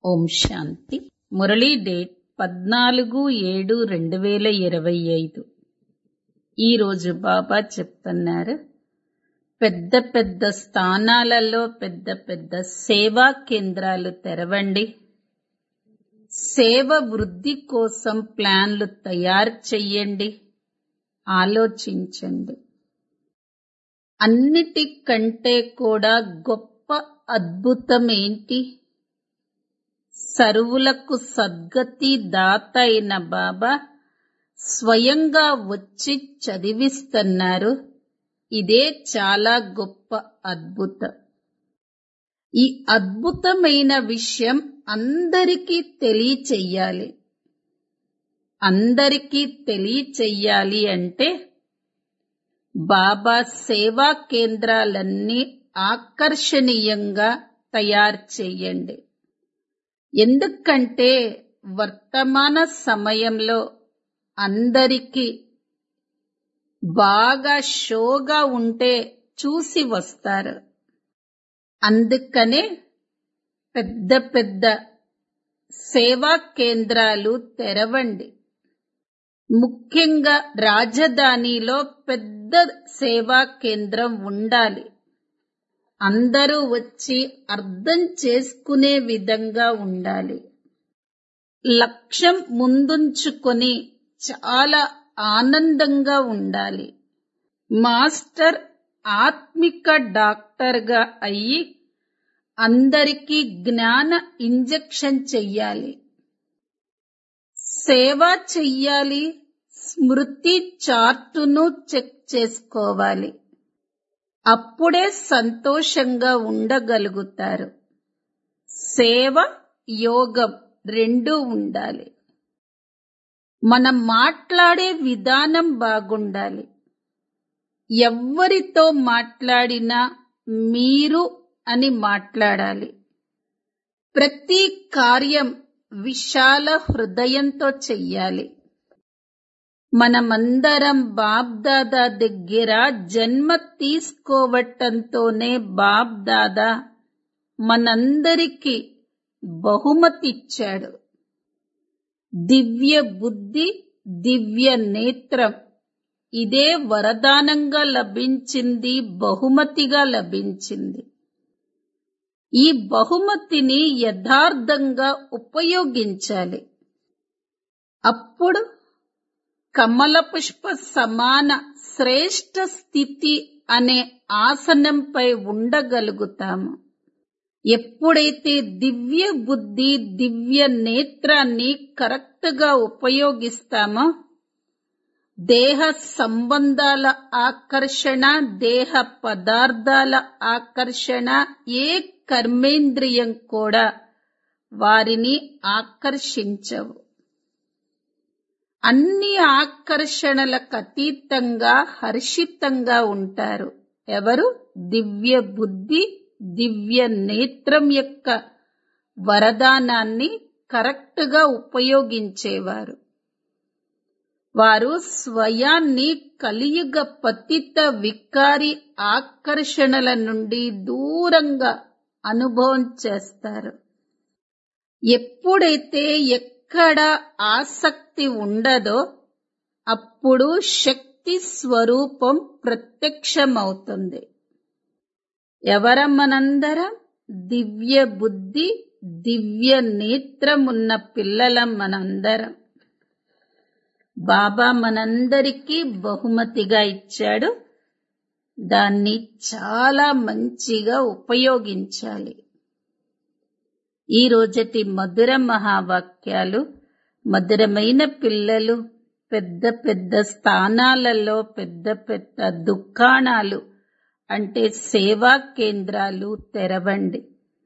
ఓం శాంతి Murali date పద్నాలుగు ఏడు రెండు వేల ఇరవై ఐదు ఈరోజు బాబా చెప్తున్నారు పెద్ద పెద్ద స్థానాలలో పెద్ద పెద్ద సేవా కేంద్రాలు తెరవండి సేవ వృద్ధి కోసం ప్లాన్లు తయారు చెయ్యండి ఆలోచించండి అన్నిటికంటే కూడా గొప్ప అద్భుతం ఏంటి సరువులకు సద్గతి దాత అయిన బాబా స్వయంగా వచ్చి చదివిస్తున్నారు ఇదే చాలా గొప్ప అద్భుతం ఈ అద్భుతమైన విషయం అందరికీ తెలియచెయ్యాలి అందరికీ తెలియచెయ్యాలి అంటే బాబా సేవా కేంద్రాలన్నీ ఆకర్షణీయంగా తయారు చేయండి ఎందుకంటే వర్తమాన సమయంలో అందరికీ బాగా షోగా ఉంటే చూసి వస్తారు అందుకనే పెద్ద పెద్ద సేవా కేంద్రాలు తెరవండి ముఖ్యంగా రాజధానిలో పెద్ద సేవా కేంద్రం ఉండాలి అందరూ వచ్చి అర్థం చేసుకునే విధంగా ఉండాలి లక్ష్యం ముందుంచుకొని చాలా ఆనందంగా ఉండాలి మాస్టర్ ఆత్మిక డాక్టర్గా అయ్యి అందరికీ జ్ఞాన ఇంజెక్షన్ చెయ్యాలి సేవ చెయ్యాలి స్మృతి చార్టును చెక్ చేసుకోవాలి అప్పుడే సంతోషంగా ఉండగలుగుతారు సేవ యోగం రెండూ ఉండాలి మనం మాట్లాడే విధానం బాగుండాలి ఎవ్వరితో మాట్లాడినా మీరు అని మాట్లాడాలి ప్రతి కార్యం విశాల హృదయంతో చెయ్యాలి మనమందరం బాబ్దాదా దగ్గర జన్మ తీసుకోవటంతోనే బాబ్దాదా మనందరికీ బహుమతిచ్చాడు దివ్య బుద్ధి దివ్య నేత్రం ఇదే వరదానంగా లభించింది బహుమతిగా లభించింది ఈ బహుమతిని యథార్థంగా ఉపయోగించాలి అప్పుడు కమల పుష్ప సమాన శ్రేష్ట స్థితి అనే ఆసనంపై ఉండగలుగుతాము ఎప్పుడైతే దివ్య బుద్ధి దివ్య నేత్రాన్ని కరెక్ట్ గా ఉపయోగిస్తామో దేహ సంబంధాల ఆకర్షణ దేహ పదార్థాల ఆకర్షణ ఏ కర్మేంద్రియం కూడా వారిని ఆకర్షించవు అన్ని ఆకర్షణలకు అతీతంగా హర్షితంగా ఉంటారు ఎవరు దివ్య బుద్ధి దివ్య నేత్రం యొక్క వరదానాన్ని కరెక్ట్ గా ఉపయోగించేవారు వారు స్వయాన్ని కలియుగ పతిత వికారి ఆకర్షణల నుండి దూరంగా అనుభవం చేస్తారు ఎప్పుడైతే ఎక్కడ ఆసక్తి ఉండదో అప్పుడు శక్తి స్వరూపం ప్రత్యక్షమవుతుంది ఎవరమ్మనందరం దివ్య బుద్ధి దివ్య నేత్రం ఉన్న పిల్లలం మనందరం బాబా మనందరికీ బహుమతిగా ఇచ్చాడు దాన్ని చాలా మంచిగా ఉపయోగించాలి ఈ రోజటి మధుర మహావాక్యాలు మధురమైన పిల్లలు పెద్ద పెద్ద స్థానాలలో పెద్ద పెద్ద దుకాణాలు అంటే సేవా కేంద్రాలు తెరవండి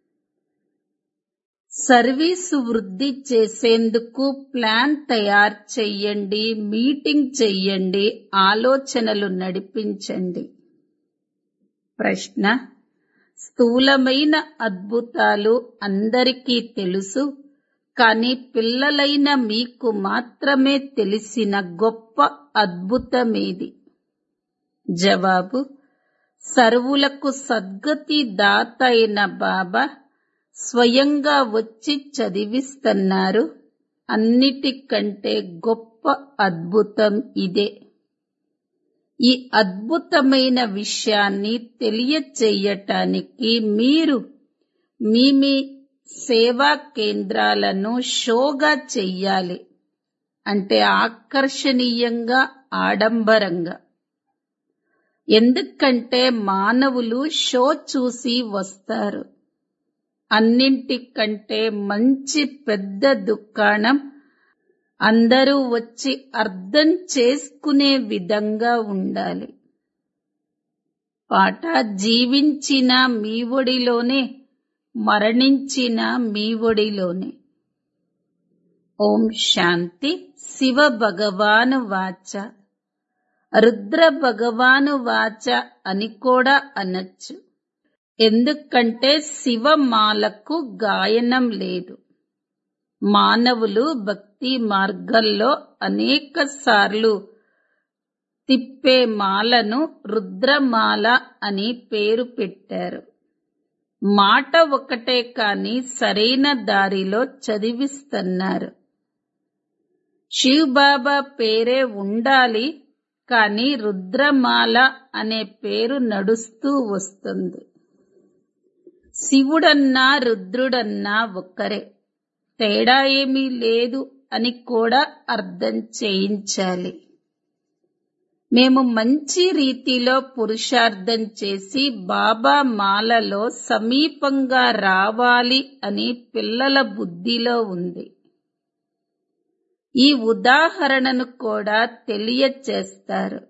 సర్వీసు వృద్ధి చేసేందుకు ప్లాన్ తయారు చెయ్యండి మీటింగ్ చెయ్యండి ఆలోచనలు నడిపించండి ప్రశ్న స్థూలమైన అద్భుతాలు అందరికీ తెలుసు కానీ పిల్లలైన మీకు మాత్రమే తెలిసిన గొప్ప అద్భుతమేది జవాబు సర్వులకు సద్గతి దాత అయిన బాబా స్వయంగా వచ్చి చదివిస్తున్నారు అన్నిటికంటే గొప్ప అద్భుతం ఇదే ఈ అద్భుతమైన విషయాన్ని తెలియచేయటానికి మీరు మీ మీ సేవా కేంద్రాలను షోగా చెయ్యాలి అంటే ఆకర్షణీయంగా ఆడంబరంగా ఎందుకంటే మానవులు షో చూసి వస్తారు అన్నింటికంటే మంచి పెద్ద దుకాణం అందరూ వచ్చి అర్థం చేసుకునే విధంగా ఉండాలి పాట జీవించిన మీ ఒడిలోనే మరణించిన మీ ఒడిలోనే ఓం శాంతి శివ భగవాను వాచ రుద్ర భగవాను వాచ అని కూడా అనొచ్చు ఎందుకంటే శివమాలకు గాయనం లేదు మానవులు భక్తి మార్గంలో అనేక సార్లు తిప్పే మాలను రుద్రమాల అని పేరు పెట్టారు మాట ఒకటే కాని సరైన దారిలో చదివిస్తున్నారు శివబాబా పేరే ఉండాలి కాని రుద్రమాల అనే పేరు నడుస్తూ వస్తుంది శివుడన్నా రుద్రుడన్నా ఒక్కరే తేడా ఏమీ లేదు అని కూడా అర్థం చేయించాలి మేము మంచి రీతిలో పురుషార్థం చేసి బాబా మాలలో సమీపంగా రావాలి అని పిల్లల బుద్ధిలో ఉంది ఈ ఉదాహరణను కూడా తెలియచేస్తారు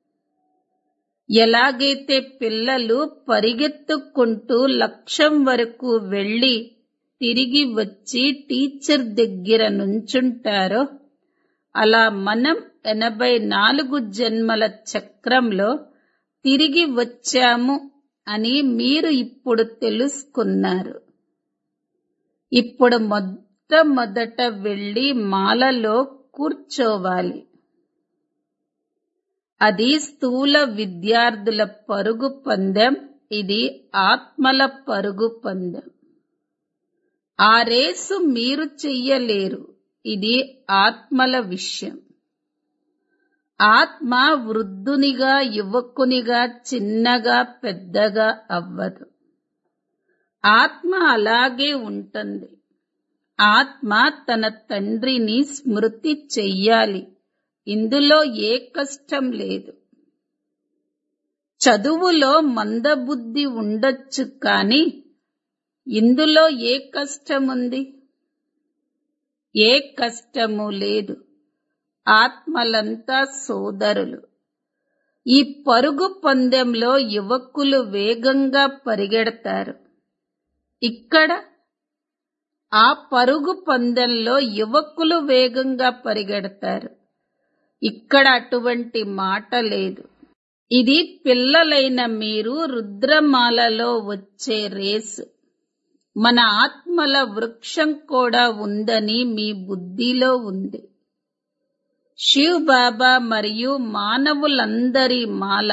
ఎలాగైతే పిల్లలు పరిగెత్తుకుంటూ లక్ష్యం వరకు వెళ్లి తిరిగి వచ్చి టీచర్ దగ్గర నుంచుంటారో అలా మనం ఎనభై నాలుగు జన్మల చక్రంలో తిరిగి వచ్చాము అని మీరు ఇప్పుడు తెలుసుకున్నారు ఇప్పుడు మొట్టమొదట వెళ్లి మాలలో కూర్చోవాలి అది స్థూల విద్యార్థుల పరుగు పందెం ఇది ఆత్మల పరుగు పందెం ఆ రేసు మీరు చెయ్యలేరు ఇది ఆత్మల విషయం ఆత్మ వృద్ధునిగా యువకునిగా చిన్నగా పెద్దగా అవ్వదు ఆత్మ అలాగే ఉంటుంది ఆత్మ తన తండ్రిని స్మృతి చెయ్యాలి ఇందులో ఏ కష్టం లేదు చదువులో మందబుద్ధి ఉండొచ్చు కాని ఇందులో ఏ కష్టం ఉంది ఏ కష్టము లేదు ఆత్మలంతా సోదరులు ఈ పరుగు పందెంలో యువకులు వేగంగా పరిగెడతారు ఇక్కడ ఆ పరుగు పందెంలో యువకులు వేగంగా పరిగెడతారు ఇక్కడ అటువంటి మాట లేదు ఇది పిల్లలైన మీరు రుద్రమాలలో వచ్చే రేసు మన ఆత్మల వృక్షం కూడా ఉందని మీ బుద్ధిలో ఉంది శివ్ బాబా మరియు మానవులందరి మాల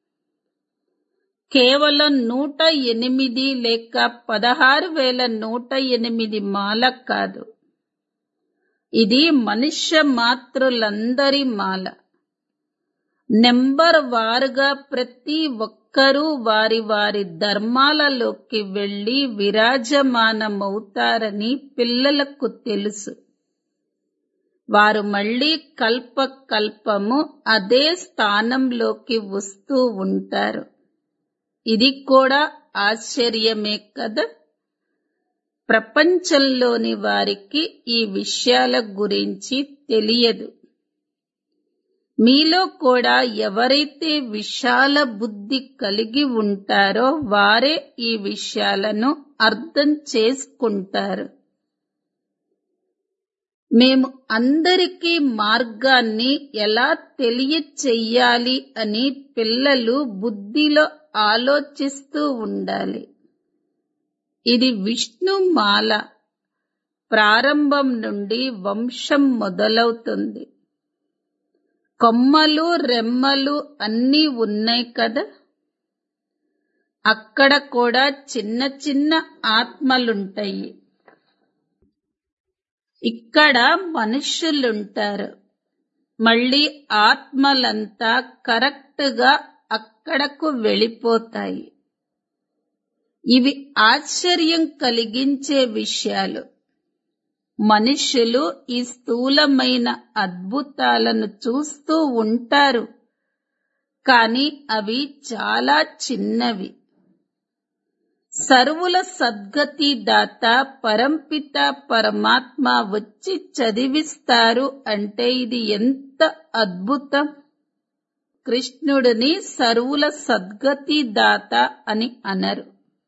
కేవలం నూట ఎనిమిది లేక పదహారు వేల నూట ఎనిమిది మాల కాదు ఇది మనుష్య మాతృలందరి మాల నెంబర్ వారుగా ప్రతి ఒక్కరూ వారి వారి ధర్మాలలోకి వెళ్లి విరాజమానమవుతారని పిల్లలకు తెలుసు వారు మళ్లీ కల్ప కల్పము అదే స్థానంలోకి వస్తూ ఉంటారు ఇది కూడా ఆశ్చర్యమే కదా ప్రపంచంలోని వారికి ఈ విషయాల గురించి తెలియదు మీలో కూడా ఎవరైతే విశాల బుద్ధి కలిగి ఉంటారో వారే ఈ విషయాలను అర్థం చేసుకుంటారు మేము అందరికీ మార్గాన్ని ఎలా తెలియచెయ్యాలి అని పిల్లలు బుద్ధిలో ఆలోచిస్తూ ఉండాలి ఇది విష్ణు మాల ప్రారంభం నుండి వంశం మొదలవుతుంది కొమ్మలు రెమ్మలు అన్నీ ఉన్నాయి కదా అక్కడ కూడా చిన్న చిన్న ఆత్మలుంటాయి ఇక్కడ మనుష్యులుంటారు మళ్ళీ ఆత్మలంతా కరెక్ట్ గా అక్కడకు వెళ్ళిపోతాయి ఇవి ఆశ్చర్యం కలిగించే విషయాలు మనుష్యులు ఈ స్థూలమైన అద్భుతాలను చూస్తూ ఉంటారు కానీ అవి చాలా చిన్నవి సర్వుల సద్గతి దాత పరంపిత పరమాత్మ వచ్చి చదివిస్తారు అంటే ఇది ఎంత అద్భుతం కృష్ణుడిని సర్వుల సద్గతి దాత అని అనరు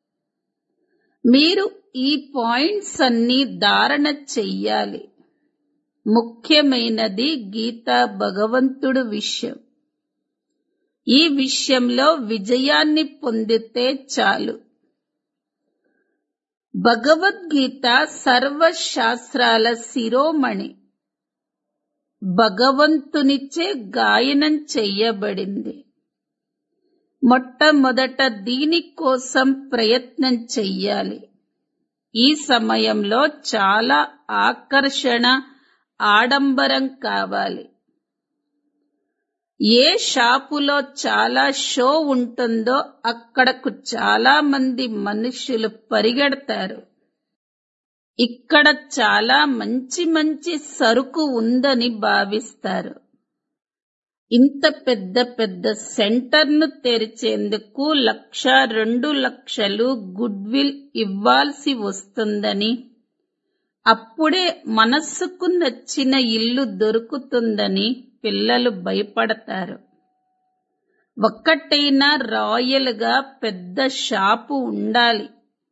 మీరు ఈ పాయింట్స్ అన్ని ధారణ చెయ్యాలి ముఖ్యమైనది గీతా భగవంతుడు విషయం ఈ విషయంలో విజయాన్ని పొందితే చాలు భగవద్గీత సర్వశాస్త్రాల శిరోమణి భగవంతునిచే గాయనం చెయ్యబడింది మొట్టమొదట దీనికోసం ప్రయత్నం చెయ్యాలి ఈ సమయంలో చాలా ఆకర్షణ ఆడంబరం కావాలి ఏ షాపులో చాలా షో ఉంటుందో అక్కడకు చాలా మంది మనుషులు పరిగెడతారు ఇక్కడ చాలా మంచి మంచి సరుకు ఉందని భావిస్తారు ఇంత పెద్ద పెద్ద సెంటర్ను తెరిచేందుకు లక్ష రెండు లక్షలు గుడ్ విల్ ఇవ్వాల్సి వస్తుందని అప్పుడే మనస్సుకు నచ్చిన ఇల్లు దొరుకుతుందని పిల్లలు భయపడతారు ఒక్కటైనా రాయల్ గా పెద్ద షాపు ఉండాలి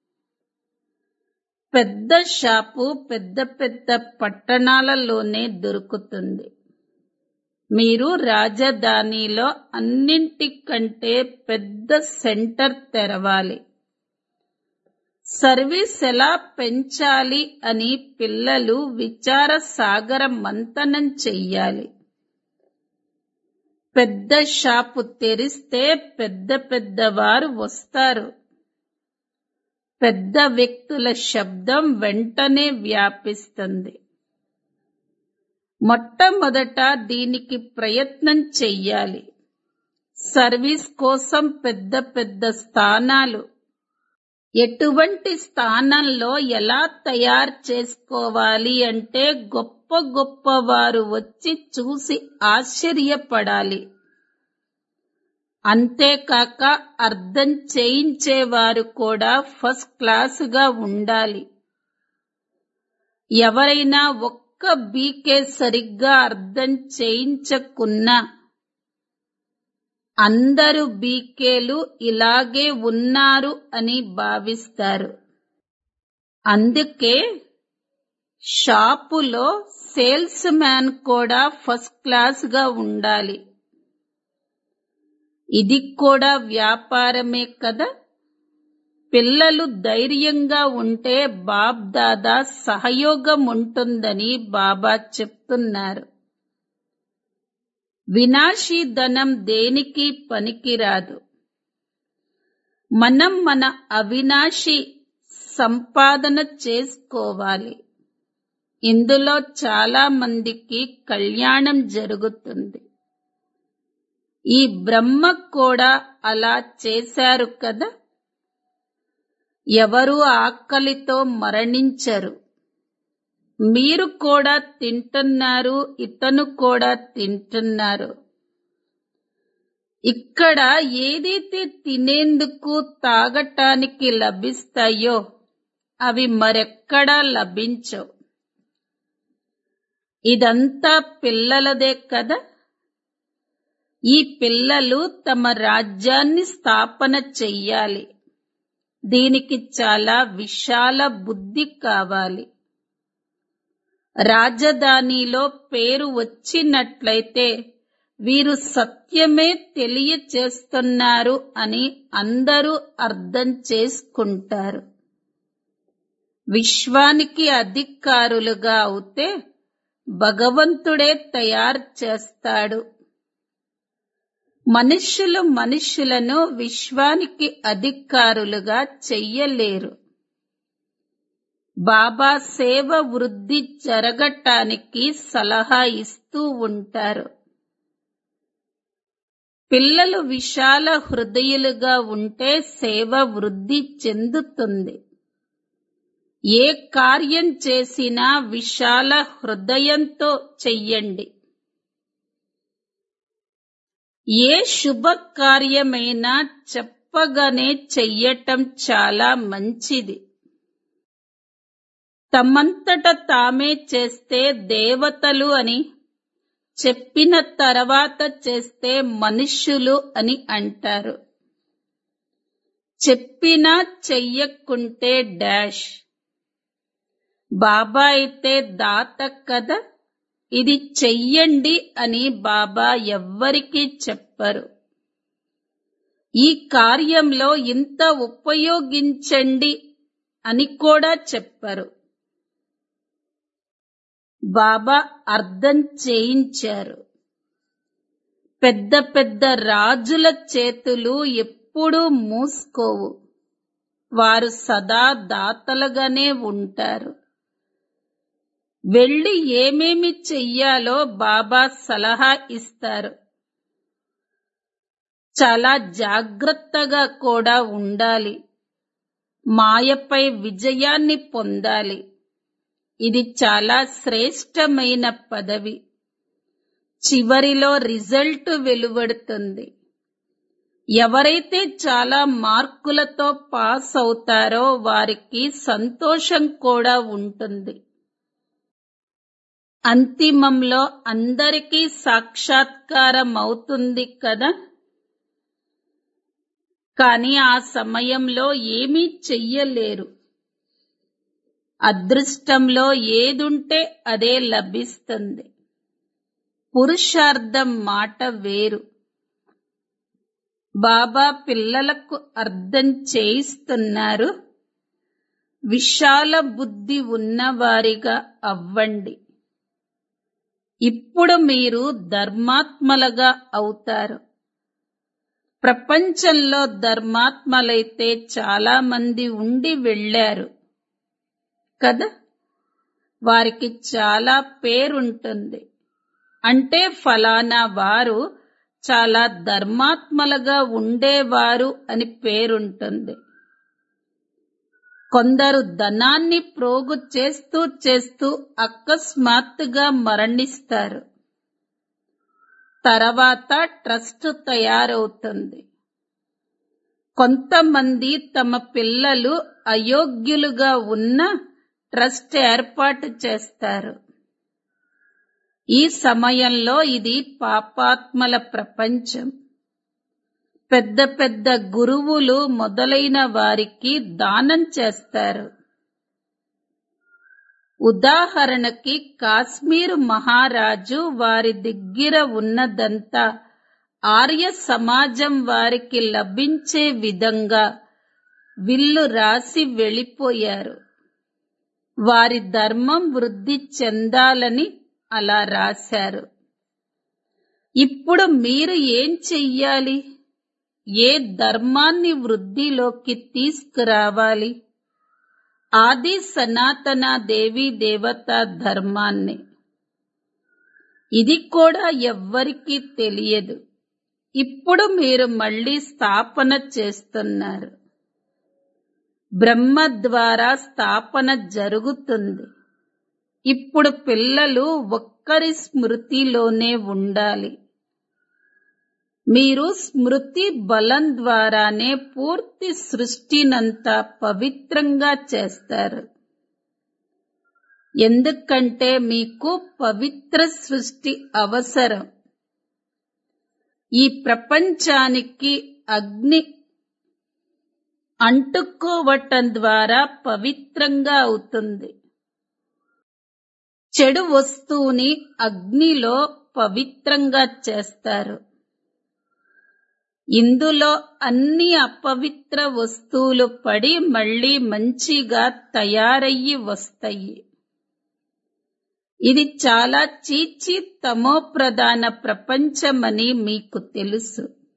పెద్ద షాపు పెద్ద పెద్ద పట్టణాలలోనే దొరుకుతుంది మీరు రాజధానిలో అన్నింటికంటే పెద్ద సెంటర్ తెరవాలి సర్వీస్ ఎలా పెంచాలి అని పిల్లలు విచార సాగర మంతనం చెయ్యాలి పెద్ద షాపు తెరిస్తే పెద్ద పెద్ద వారు వస్తారు పెద్ద వ్యక్తుల శబ్దం వెంటనే వ్యాపిస్తుంది మొట్టమొదట దీనికి ప్రయత్నం చెయ్యాలి సర్వీస్ కోసం పెద్ద పెద్ద స్థానాలు ఎటువంటి స్థానంలో ఎలా తయారు చేసుకోవాలి అంటే గొప్ప గొప్ప వారు వచ్చి చూసి ఆశ్చర్యపడాలి అంతేకాక అర్థం చేయించేవారు కూడా ఫస్ట్ క్లాసుగా ఉండాలి ఎవరైనా ఒక్క బీకే సరిగ్గా అర్థం చేయించకున్నా అందరు బీకేలు ఇలాగే ఉన్నారు అని భావిస్తారు అందుకే షాపులో సేల్స్ మ్యాన్ కూడా ఫస్ట్ క్లాస్ గా ఉండాలి ఇది కూడా వ్యాపారమే కదా పిల్లలు ధైర్యంగా ఉంటే బాబ్ దాదా సహయోగం ఉంటుందని బాబా చెప్తున్నారు వినాశీ ధనం దేనికి పనికిరాదు మనం మన అవినాశి సంపాదన చేసుకోవాలి ఇందులో చాలా మందికి కళ్యాణం జరుగుతుంది ఈ బ్రహ్మ కూడా అలా చేశారు కదా ఎవరు ఆకలితో మరణించరు మీరు కూడా తింటున్నారు ఇతను కూడా తింటున్నారు ఇక్కడ ఏదైతే తినేందుకు తాగటానికి లభిస్తాయో అవి మరెక్కడా లభించవు ఇదంతా పిల్లలదే కదా ఈ పిల్లలు తమ రాజ్యాన్ని స్థాపన చెయ్యాలి దీనికి చాలా విశాల బుద్ధి కావాలి రాజధానిలో పేరు వచ్చినట్లయితే వీరు సత్యమే తెలియచేస్తున్నారు అని అందరూ అర్థం చేసుకుంటారు విశ్వానికి అధికారులుగా అవుతే భగవంతుడే తయారు చేస్తాడు మనుష్యులు మనుష్యులను విశ్వానికి అధికారులుగా చెయ్యలేరు బాబా సేవ వృద్ధి జరగటానికి సలహా ఇస్తూ ఉంటారు పిల్లలు విశాల హృదయులుగా ఉంటే సేవ వృద్ధి చెందుతుంది ఏ కార్యం చేసినా విశాల హృదయంతో చెయ్యండి ఏ శుభ కార్యమైనా చెప్పగానే చెయ్యటం చాలా మంచిది తమంతట తామే చేస్తే దేవతలు అని చెప్పిన తర్వాత చేస్తే మనుష్యులు అని అంటారు చెప్పినా చెయ్యకుంటే డాష్ బాబా అయితే దాత కదా ఇది చెయ్యండి అని బాబా ఎవ్వరికీ చెప్పరు ఈ కార్యంలో ఇంత ఉపయోగించండి అని కూడా చెప్పరు బాబా అర్థం చేయించారు పెద్ద పెద్ద రాజుల చేతులు ఎప్పుడూ మూసుకోవు వారు సదా దాతలుగానే ఉంటారు వెళ్ళి ఏమేమి చెయ్యాలో బాబా సలహా ఇస్తారు చాలా జాగ్రత్తగా కూడా ఉండాలి మాయపై విజయాన్ని పొందాలి ఇది చాలా శ్రేష్టమైన పదవి చివరిలో రిజల్ట్ వెలువడుతుంది ఎవరైతే చాలా మార్కులతో పాస్ అవుతారో వారికి సంతోషం కూడా ఉంటుంది అంతిమంలో అందరికీ సాక్షాత్కారం అవుతుంది కదా కానీ ఆ సమయంలో ఏమీ చెయ్యలేరు అదృష్టంలో ఏదుంటే అదే లభిస్తుంది పురుషార్థం మాట వేరు బాబా పిల్లలకు అర్థం చేయిస్తున్నారు విశాల బుద్ధి ఉన్నవారిగా అవ్వండి ఇప్పుడు మీరు ధర్మాత్మలుగా అవుతారు ప్రపంచంలో ధర్మాత్మలైతే చాలా మంది ఉండి వెళ్ళారు కదా వారికి చాలా పేరుంటుంది అంటే ఫలానా వారు చాలా ధర్మాత్మలుగా ఉండేవారు అని పేరుంటుంది కొందరు ధనాన్ని ప్రోగు చేస్తూ చేస్తూ అకస్మాత్తుగా మరణిస్తారు తర్వాత ట్రస్ట్ తయారవుతుంది కొంతమంది తమ పిల్లలు అయోగ్యులుగా ఉన్న ట్రస్ట్ ఏర్పాటు చేస్తారు ఈ సమయంలో ఇది పాపాత్మల ప్రపంచం పెద్ద పెద్ద గురువులు మొదలైన వారికి దానం చేస్తారు ఉదాహరణకి కాశ్మీర్ మహారాజు వారి దగ్గర ఉన్నదంతా ఆర్య సమాజం వారికి లభించే విధంగా విల్లు రాసి వెళ్ళిపోయారు వారి ధర్మం వృద్ధి చెందాలని అలా రాశారు ఇప్పుడు మీరు ఏం చెయ్యాలి ఏ ధర్మాన్ని వృద్ధిలోకి తీసుకురావాలి ఆది సనాతన దేవి దేవత ధర్మాన్ని ఇది కూడా ఎవ్వరికీ తెలియదు ఇప్పుడు మీరు మళ్ళీ స్థాపన చేస్తున్నారు బ్రహ్మ ద్వారా స్థాపన జరుగుతుంది ఇప్పుడు పిల్లలు ఒక్కరి స్మృతిలోనే ఉండాలి మీరు స్మృతి బలం ద్వారానే పూర్తి సృష్టినంతా పవిత్రంగా చేస్తారు ఎందుకంటే మీకు పవిత్ర సృష్టి అవసరం ఈ ప్రపంచానికి అగ్ని అంటుకోవటం ద్వారా పవిత్రంగా అవుతుంది చెడు వస్తువుని అగ్నిలో పవిత్రంగా చేస్తారు ఇందులో అన్ని అపవిత్ర వస్తువులు పడి మళ్ళీ మంచిగా తయారయ్యి వస్తాయి ఇది చాలా చీచి తమో ప్రధాన ప్రపంచమని మీకు తెలుసు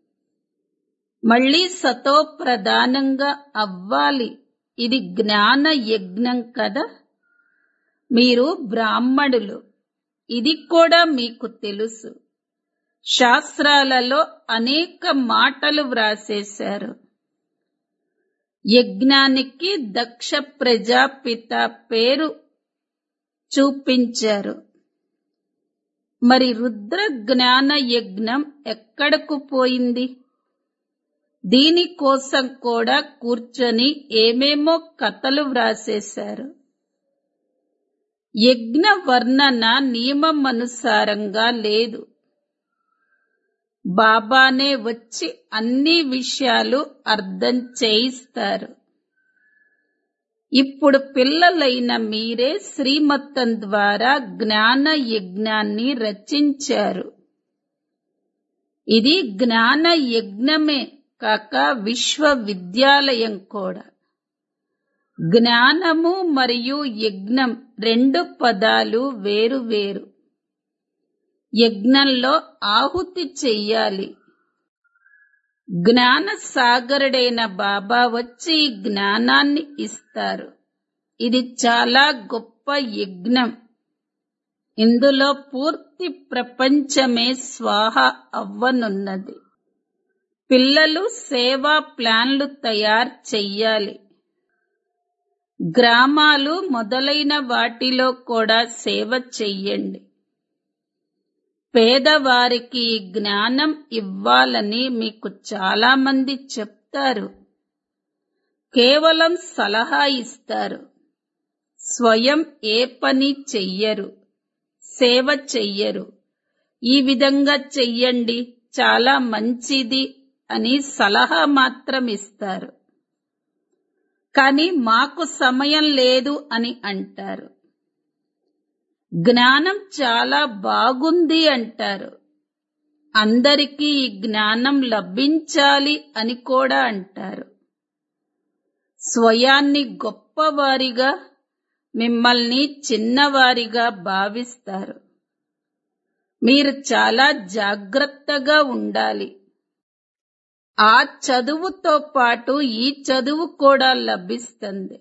మళ్ళీ సతో ప్రధానంగా అవ్వాలి ఇది జ్ఞాన యజ్ఞం కదా మీరు బ్రాహ్మణులు ఇది కూడా మీకు తెలుసు శాస్త్రాలలో అనేక మాటలు వ్రాసేశారు యజ్ఞానికి దక్ష ప్రజాపిత పేరు చూపించారు మరి రుద్ర జ్ఞాన యజ్ఞం ఎక్కడకు పోయింది దీనికోసం కూడా కూర్చొని ఏమేమో కథలు వ్రాసేశారు యజ్ఞ వర్ణన నియమం అనుసారంగా లేదు బాబానే వచ్చి అన్ని విషయాలు అర్థం చేయిస్తారు ఇప్పుడు పిల్లలైన మీరే శ్రీమత్తం ద్వారా జ్ఞాన యజ్ఞాన్ని రచించారు ఇది జ్ఞాన యజ్ఞమే కాక విశ్వవిద్యాలయం కూడా జ్ఞానము మరియు యజ్ఞం రెండు పదాలు వేరు వేరు యజ్ఞంలో ఆహుతి చెయ్యాలి జ్ఞాన సాగరుడైన బాబా వచ్చి ఈ జ్ఞానాన్ని ఇస్తారు ఇది చాలా గొప్ప యజ్ఞం ఇందులో పూర్తి ప్రపంచమే స్వాహ అవ్వనున్నది పిల్లలు సేవా ప్లాన్లు తయారు చెయ్యాలి గ్రామాలు మొదలైన వాటిలో కూడా సేవ చెయ్యండి పేదవారికి ఈ జ్ఞానం ఇవ్వాలని మీకు చాలా మంది చెప్తారు కేవలం సలహా ఇస్తారు స్వయం ఏ పని చెయ్యరు సేవ చెయ్యరు ఈ విధంగా చెయ్యండి చాలా మంచిది అని సలహా మాత్రం ఇస్తారు కానీ మాకు సమయం లేదు అని అంటారు జ్ఞానం చాలా బాగుంది అంటారు అందరికీ ఈ జ్ఞానం లభించాలి అని కూడా అంటారు స్వయాన్ని గొప్పవారిగా మిమ్మల్ని చిన్నవారిగా భావిస్తారు మీరు చాలా జాగ్రత్తగా ఉండాలి ఆ చదువుతో పాటు ఈ చదువు కూడా లభిస్తుంది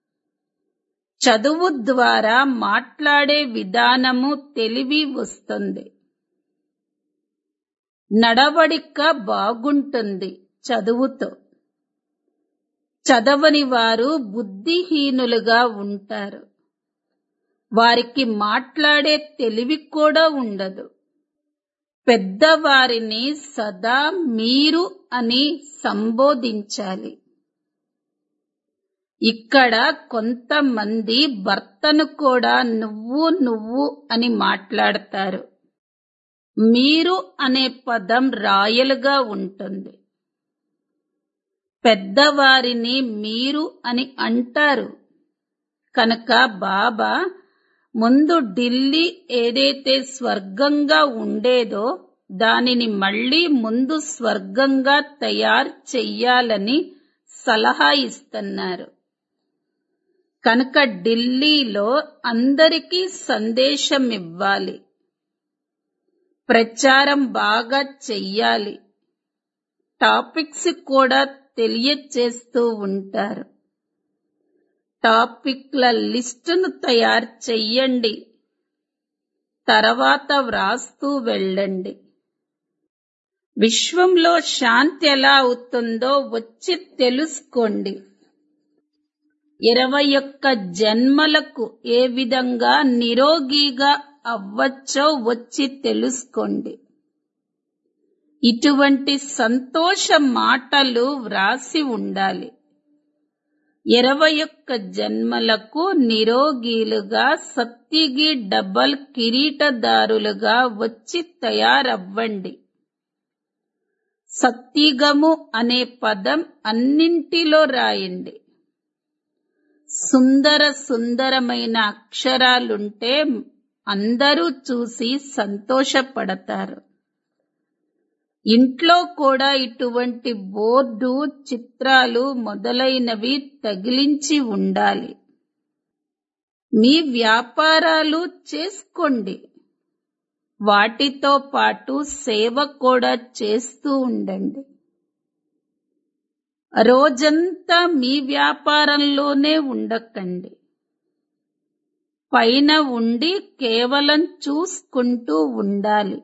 చదువు ద్వారా మాట్లాడే విధానము తెలివి వస్తుంది నడవడిక బాగుంటుంది చదువుతో చదవని వారు బుద్ధిహీనులుగా ఉంటారు వారికి మాట్లాడే తెలివి కూడా ఉండదు పెద్దవారిని సదా మీరు అని సంబోధించాలి ఇక్కడ కొంతమంది భర్తను కూడా నువ్వు నువ్వు అని మాట్లాడతారు మీరు అనే పదం రాయలుగా ఉంటుంది పెద్దవారిని మీరు అని అంటారు కనుక బాబా ముందు ఢిల్లీ ఏదైతే స్వర్గంగా ఉండేదో దానిని మళ్ళీ ముందు స్వర్గంగా తయారు చెయ్యాలని సలహా ఇస్తున్నారు కనుక ఢిల్లీలో అందరికీ సందేశం ఇవ్వాలి ప్రచారం బాగా చెయ్యాలి టాపిక్స్ కూడా తెలియచేస్తూ ఉంటారు టాపిక్ల లిస్టును తయారు చెయ్యండి తర్వాత వ్రాస్తూ వెళ్ళండి విశ్వంలో శాంతి ఎలా అవుతుందో వచ్చి తెలుసుకోండి ఇరవై ఒక్క జన్మలకు ఏ విధంగా నిరోగిగా అవ్వచ్చో వచ్చి తెలుసుకోండి ఇటువంటి సంతోష మాటలు వ్రాసి ఉండాలి ఇరవై ఒక్క జన్మలకు నిరోగీలుగా సత్తిగి డబల్ కిరీటదారులుగా వచ్చి తయారవ్వండి సత్తిగము అనే పదం అన్నింటిలో రాయండి సుందర సుందరమైన అక్షరాలుంటే అందరూ చూసి సంతోషపడతారు ఇంట్లో కూడా ఇటువంటి బోర్డు చిత్రాలు మొదలైనవి తగిలించి ఉండాలి మీ వ్యాపారాలు చేసుకోండి వాటితో పాటు సేవ కూడా చేస్తూ ఉండండి రోజంతా మీ వ్యాపారంలోనే ఉండకండి పైన ఉండి కేవలం చూసుకుంటూ ఉండాలి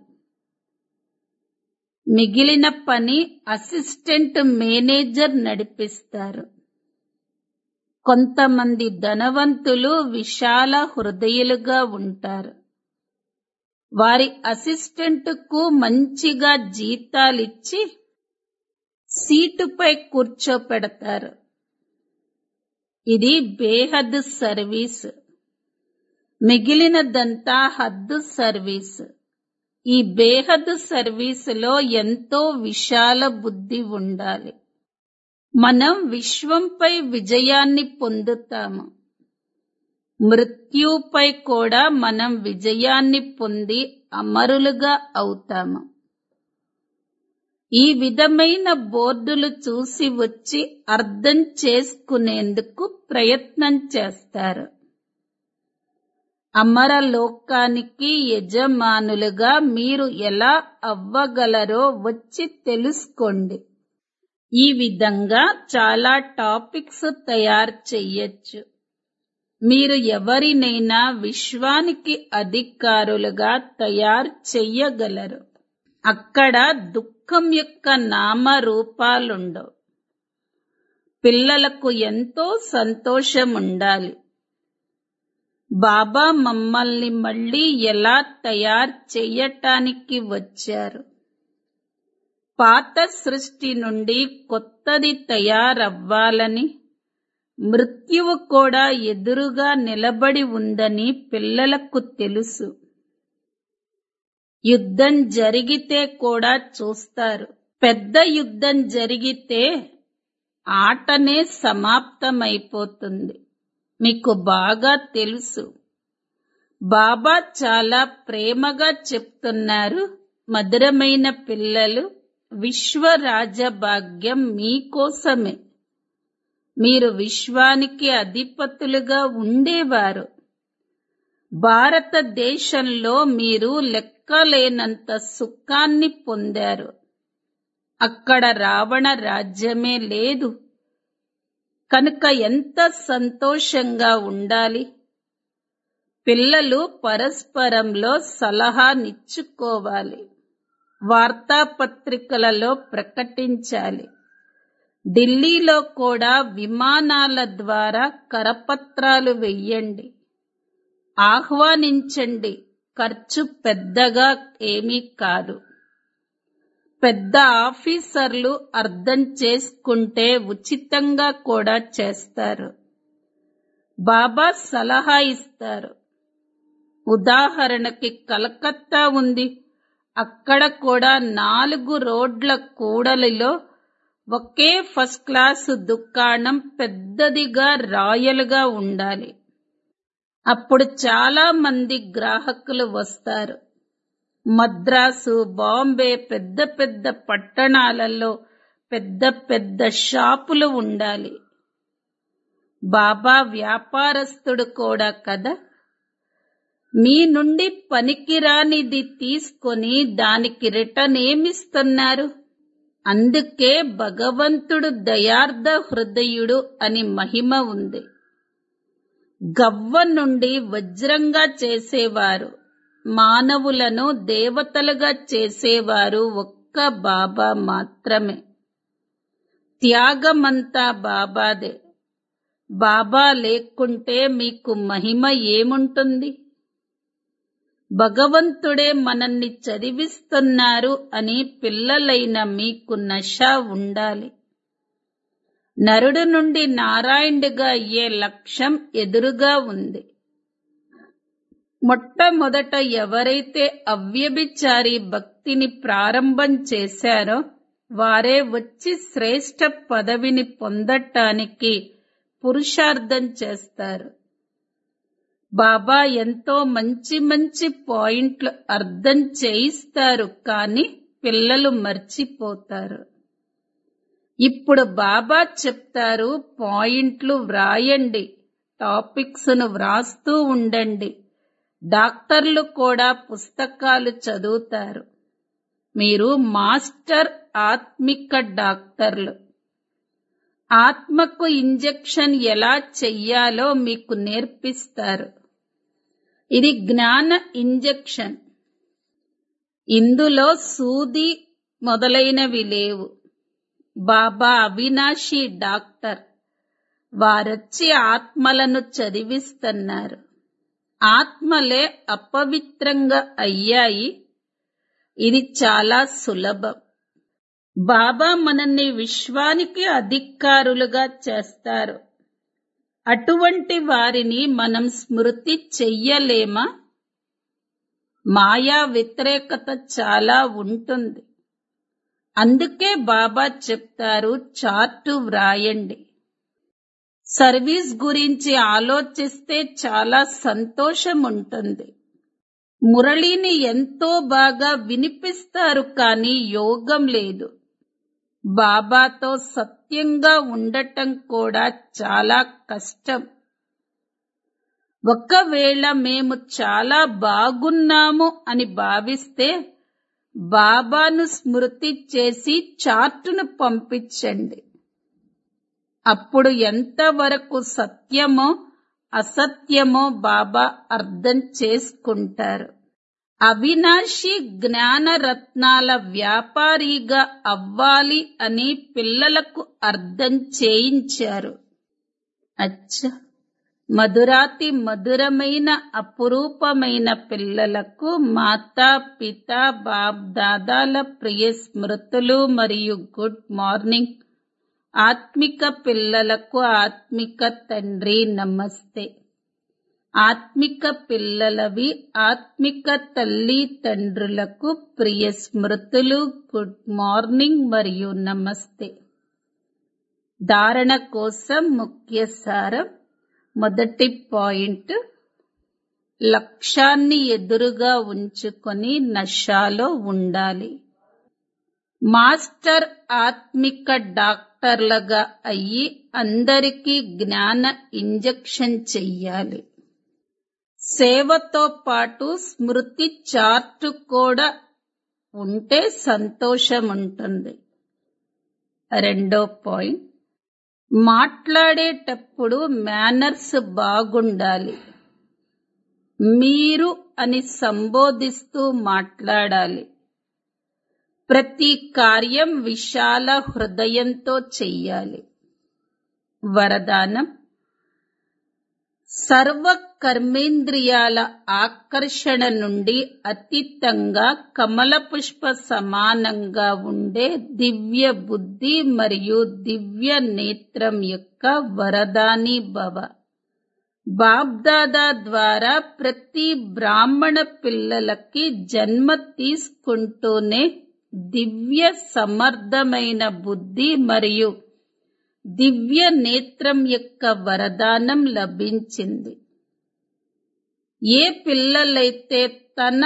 మిగిలిన పని అసిస్టెంట్ మేనేజర్ నడిపిస్తారు కొంతమంది ధనవంతులు విశాల హృదయులుగా ఉంటారు వారి అసిస్టెంట్కు మంచిగా జీతాలిచ్చి సీటుపై కూర్చోపెడతారు ఇది బేహద్ సర్వీస్ మిగిలినదంతా హద్దు సర్వీస్ ఈ బేహద్ సర్వీసులో ఎంతో విశాల బుద్ధి ఉండాలి మనం విశ్వంపై విజయాన్ని పొందుతాము మృత్యుపై కూడా మనం విజయాన్ని పొంది అమరులుగా అవుతాము ఈ విధమైన బోర్డులు చూసి వచ్చి అర్థం చేసుకునేందుకు ప్రయత్నం చేస్తారు అమరలోకానికి యజమానులుగా మీరు ఎలా అవ్వగలరో వచ్చి తెలుసుకోండి ఈ విధంగా చాలా టాపిక్స్ తయారు చెయ్యొచ్చు మీరు ఎవరినైనా విశ్వానికి అధికారులుగా తయారు చెయ్యగలరు అక్కడ దుఃఖం యొక్క నామరూపాలుండవు పిల్లలకు ఎంతో సంతోషం ఉండాలి బాబా మమ్మల్ని మళ్ళీ ఎలా తయారు చెయ్యటానికి వచ్చారు పాత సృష్టి నుండి కొత్తది తయారవ్వాలని మృత్యువు కూడా ఎదురుగా నిలబడి ఉందని పిల్లలకు తెలుసు యుద్ధం జరిగితే కూడా చూస్తారు పెద్ద యుద్ధం జరిగితే ఆటనే సమాప్తమైపోతుంది మీకు బాగా తెలుసు బాబా చాలా ప్రేమగా చెప్తున్నారు మధురమైన పిల్లలు విశ్వ రాజభాగ్యం మీకోసమే మీరు విశ్వానికి అధిపతులుగా ఉండేవారు భారతదేశంలో మీరు లెక్కలేనంత సుఖాన్ని పొందారు అక్కడ రావణ రాజ్యమే లేదు కనుక ఎంత సంతోషంగా ఉండాలి పిల్లలు పరస్పరంలో సలహానిచ్చుకోవాలి వార్తాపత్రికలలో ప్రకటించాలి ఢిల్లీలో కూడా విమానాల ద్వారా కరపత్రాలు వెయ్యండి ఆహ్వానించండి ఖర్చు పెద్దగా ఏమీ కాదు పెద్ద ఆఫీసర్లు అర్థం చేసుకుంటే ఉచితంగా కూడా చేస్తారు బాబా సలహా ఇస్తారు ఉదాహరణకి కలకత్తా ఉంది అక్కడ కూడా నాలుగు రోడ్ల కూడలిలో ఒకే ఫస్ట్ క్లాసు దుకాణం పెద్దదిగా రాయలుగా ఉండాలి అప్పుడు చాలా మంది గ్రాహకులు వస్తారు మద్రాసు బాంబే పెద్ద పెద్ద పట్టణాలలో పెద్ద పెద్ద షాపులు ఉండాలి బాబా వ్యాపారస్తుడు కూడా కదా మీ నుండి పనికిరానిది తీసుకొని దానికి రిటర్న్ ఏమిస్తున్నారు అందుకే భగవంతుడు దయార్థ హృదయుడు అని మహిమ ఉంది గవ్వ నుండి వజ్రంగా చేసేవారు మానవులను దేవతలుగా చేసేవారు ఒక్క బాబా మాత్రమే త్యాగమంతా బాబాదే బాబా లేకుంటే మీకు మహిమ ఏముంటుంది భగవంతుడే మనల్ని చదివిస్తున్నారు అని పిల్లలైన మీకు నష ఉండాలి నరుడు నుండి నారాయణుడిగా అయ్యే లక్ష్యం ఎదురుగా ఉంది మొట్టమొదట ఎవరైతే అవ్యభిచారి భక్తిని ప్రారంభం చేశారో వారే వచ్చి శ్రేష్ఠ పదవిని పొందటానికి పురుషార్థం చేస్తారు బాబా ఎంతో మంచి మంచి పాయింట్లు అర్థం చేయిస్తారు కానీ పిల్లలు మర్చిపోతారు ఇప్పుడు బాబా చెప్తారు పాయింట్లు వ్రాయండి టాపిక్స్ ను వ్రాస్తూ ఉండండి డాక్టర్లు కూడా పుస్తకాలు చదువుతారు మీరు మాస్టర్ ఆత్మిక డాక్టర్లు ఆత్మకు ఇంజెక్షన్ ఎలా చెయ్యాలో మీకు నేర్పిస్తారు ఇది జ్ఞాన ఇంజెక్షన్ ఇందులో సూది మొదలైనవి లేవు బాబా అవినాశి డాక్టర్ వారొచ్చి ఆత్మలను చదివిస్తున్నారు ఆత్మలే అపవిత్రంగా అయ్యాయి ఇది చాలా సులభం బాబా మనల్ని విశ్వానికి అధికారులుగా చేస్తారు అటువంటి వారిని మనం స్మృతి చెయ్యలేమా మాయా వ్యతిరేకత చాలా ఉంటుంది అందుకే బాబా చెప్తారు చార్టు వ్రాయండి సర్వీస్ గురించి ఆలోచిస్తే చాలా సంతోషం ఉంటుంది మురళిని ఎంతో బాగా వినిపిస్తారు కానీ యోగం లేదు బాబాతో సత్యంగా ఉండటం కూడా చాలా కష్టం ఒకవేళ మేము చాలా బాగున్నాము అని భావిస్తే బాబాను స్మృతి చేసి చార్టును పంపించండి అప్పుడు ఎంతవరకు సత్యమో అసత్యమో బాబా అర్థం చేసుకుంటారు అవినాశి జ్ఞాన రత్నాల వ్యాపారిగా అవ్వాలి అని పిల్లలకు అర్థం చేయించారు అచ్చా మధురాతి మధురమైన అపురూపమైన పిల్లలకు మాతా పిత బాబ్ దాదాల ప్రియ స్మృతులు మరియు గుడ్ మార్నింగ్ ఆత్మిక పిల్లలకు ఆత్మిక తండ్రి నమస్తే ఆత్మిక పిల్లలవి ఆత్మిక తల్లి తండ్రులకు ప్రియ స్మృతులు గుడ్ మార్నింగ్ మరియు నమస్తే ధారణ కోసం ముఖ్య సారం మొదటి పాయింట్ లక్ష్యాన్ని ఎదురుగా ఉంచుకొని నషాలో ఉండాలి మాస్టర్ ఆత్మిక డాక్టర్లుగా అయ్యి అందరికీ జ్ఞాన ఇంజెక్షన్ చెయ్యాలి సేవతో పాటు స్మృతి చార్టు కూడా ఉంటే సంతోషం ఉంటుంది రెండో పాయింట్ మాట్లాడేటప్పుడు మేనర్స్ బాగుండాలి మీరు అని సంబోధిస్తూ మాట్లాడాలి ప్రతి కార్యం విశాల హృదయంతో చెయ్యాలి వరదానం సర్వ కర్మేంద్రియాల ఆకర్షణ నుండి అతీతంగా కమల పుష్ప సమానంగా ఉండే దివ్య బుద్ధి మరియు దివ్య నేత్రం యొక్క వరదాని భవ బాబ్దాదా ద్వారా ప్రతి బ్రాహ్మణ పిల్లలకి జన్మ తీసుకుంటూనే దివ్య సమర్థమైన బుద్ధి మరియు దివ్య నేత్రం యొక్క వరదానం లభించింది ఏ పిల్లలైతే తన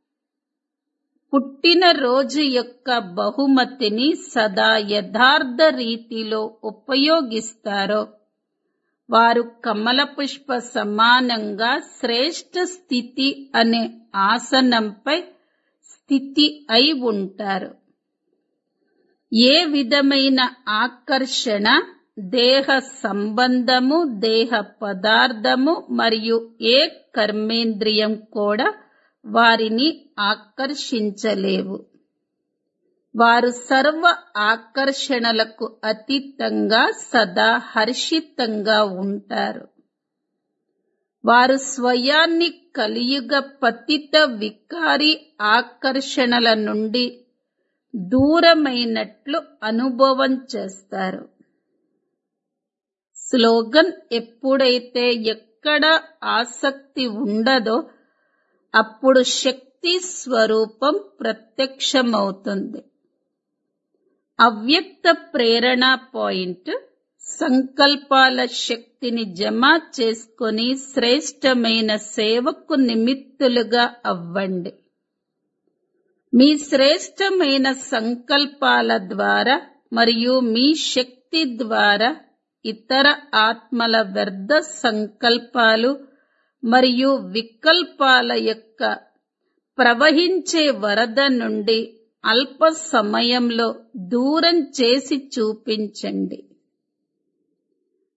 పుట్టినరోజు యొక్క బహుమతిని సదా యథార్థ రీతిలో ఉపయోగిస్తారో వారు కమల పుష్ప సమానంగా శ్రేష్ఠ స్థితి అనే ఆసనంపై స్థితి అయి ఉంటారు ఏ విధమైన ఆకర్షణ దేహ సంబంధము దేహ పదార్థము మరియు ఏ కర్మేంద్రియం కూడా వారిని ఆకర్షించలేవు వారు సర్వ ఆకర్షణలకు అతీతంగా సదా హర్షితంగా ఉంటారు వారు స్వయాన్ని కలియుగ పతిత వికారి ఆకర్షణల నుండి దూరమైనట్లు అనుభవం చేస్తారు స్లోగన్ ఎప్పుడైతే ఎక్కడ ఆసక్తి ఉండదో అప్పుడు శక్తి స్వరూపం ప్రత్యక్షమవుతుంది అవ్యక్త ప్రేరణ పాయింట్ సంకల్పాల శక్తిని జమ చేసుకొని శ్రేష్టమైన సేవకు నిమిత్తులుగా అవ్వండి మీ శ్రేష్టమైన సంకల్పాల ద్వారా మరియు మీ శక్తి ద్వారా ఇతర ఆత్మల వ్యర్థ సంకల్పాలు మరియు వికల్పాల యొక్క ప్రవహించే వరద నుండి అల్ప సమయంలో దూరం చేసి చూపించండి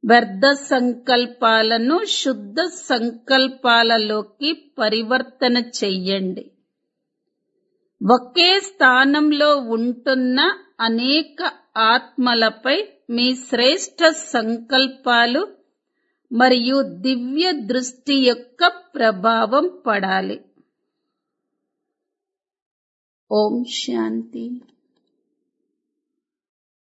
వ్యర్థ సంకల్పాలను శుద్ధ సంకల్పాలలోకి పరివర్తన చెయ్యండి ఒకే స్థానంలో ఉంటున్న అనేక ఆత్మలపై మీ శ్రేష్ట సంకల్పాలు మరియు దివ్య దృష్టి యొక్క ప్రభావం పడాలి ఓం శాంతి